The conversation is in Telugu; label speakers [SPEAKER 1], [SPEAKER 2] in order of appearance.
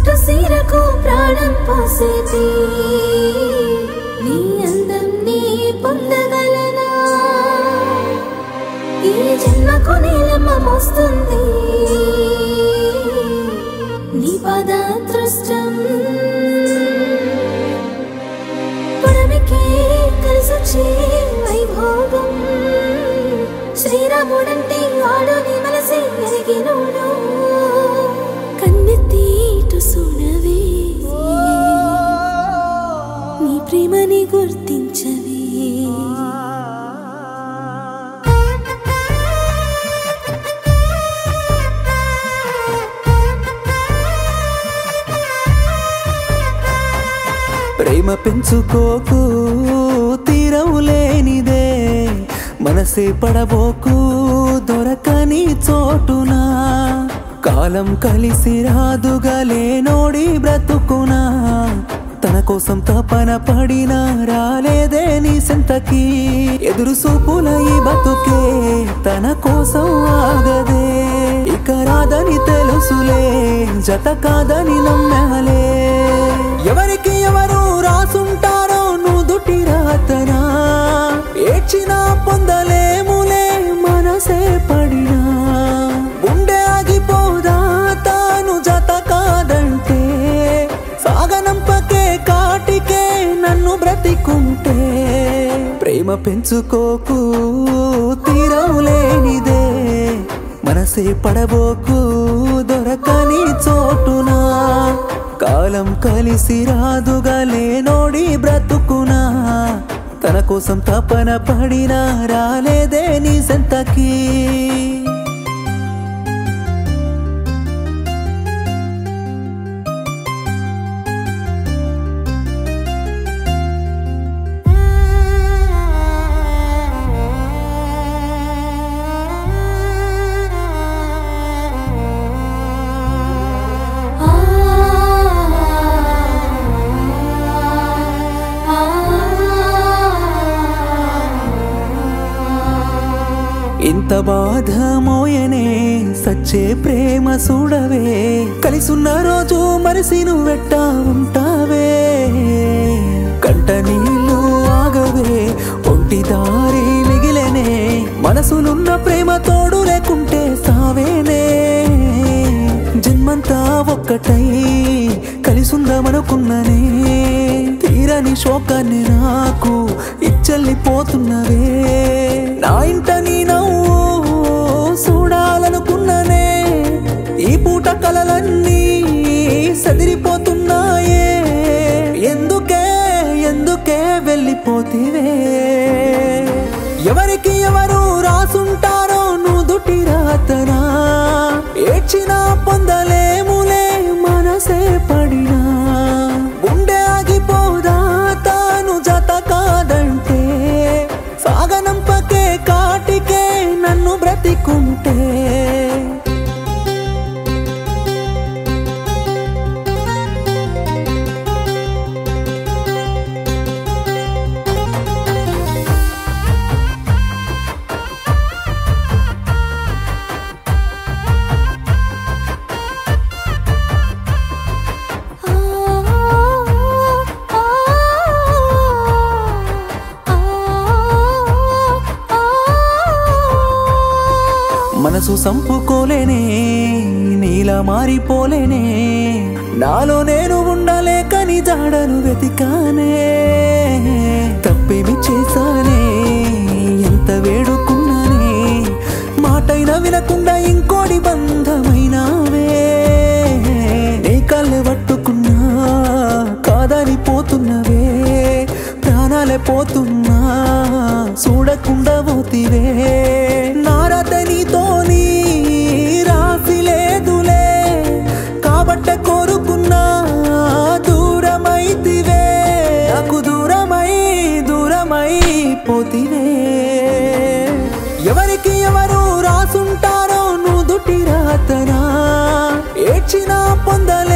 [SPEAKER 1] పట్టు సీరకు ప్రాణం పోసేది నీ అందం నీ పొందగలనా ఈ జన్మకు నీలమ్మ మోస్తుంది నీ పదాదృష్టం పుడమికే కలిసొచ్చే వైభోగం శ్రీరాముడంటే వాడు నీ మనసే ఎరిగినోడు కన్నెత్తి ఇటు చూడవే నీ ప్రేమని గుర్తించవే
[SPEAKER 2] ప్రేమ పెంచుకోకు తీరం లేనిదే మనసే పడబోకు దొరకని చోటునా కాలం కలిసి రాదుగా లేనోడి బ్రతుకునా తన కోసం తపన పడినా రాలేదే నీ సెంతకి ఎదురు సూపుల ఈ బతుకే తన కోసం ఆగదే ఇక రాదని తెలుసులే జత కాదని నమ్మలే ఎవరికి ఎవరు రాసుంటారో నుదుటి రాతనా ఏడ్చినా పొందలేములే మనసే పడినా గుండె ఆగిపోదా తాను జత కాదంటే సాగనంపకే కాటికే నన్ను బ్రతికుంటే ప్రేమ పెంచుకోకు తీరం లేనిదే మనసే పడబోకు దొరకని చోటునా కాలం కలిసి రాదుగా లేనోడి బ్రతుకునా తన కోసం తపన పడినా రాలేదే నీ సెంతకి
[SPEAKER 1] ఆ
[SPEAKER 2] ఇంత బాధ మోయనే సచ్చే ప్రేమ చూడవే కలిసున్న రోజు మరిసి నువ్వెట్టా ఉంటావే కంట నీళ్ళు ఆగవే ఒంటి దారి మిగిలేనే మనసులున్న ప్రేమ తోడు లేకుంటే సావేనే జన్మంతా ఒక్కటై కలిసుందామనుకున్ననే తీరని శోకాన్ని నాకు ఇచ్చల్లిపోతున్నవే నా ఇంట నీ నవ్వు చూడాలనుకున్ననే ఈ పూట కలలన్నీ సదిరిపోతున్నాయే ఎందుకే ఎందుకే వెళ్ళిపోతివే ఎవరికి ఎవరు రాసుంటారో నుదుటి రాతనా ఏడ్చినా పొందలేములే మనసే పడినా గుండె ఆగిపోదా తాను జత కాదంటే సాగనంపకే కాటికే నన్ను బ్రతికుంటే మనసు సంపుకోలేనే నీలా మారిపోలేనే నాలో నేను ఉండలేకని జాడను వెతికానే తప్పేమి చేశానే ఎంత వేడుకున్నానే మాటైన వినకుండా ఇంకోటి బంధమైనావే నీ కళ్ళు పట్టుకున్నా కాదని పోతున్నవే ప్రాణాలే పోతున్నా చూడకుండా పోతివే నారద నీతోని రాసి లేదులే కాబట్ట కోరుకున్నా దూరమైతివే నాకు దూరమై దూరమై పోతివే ఎవరికి ఎవరు రాసుంటారో నుదుటి రాతనా ఏడ్చినా పొందలే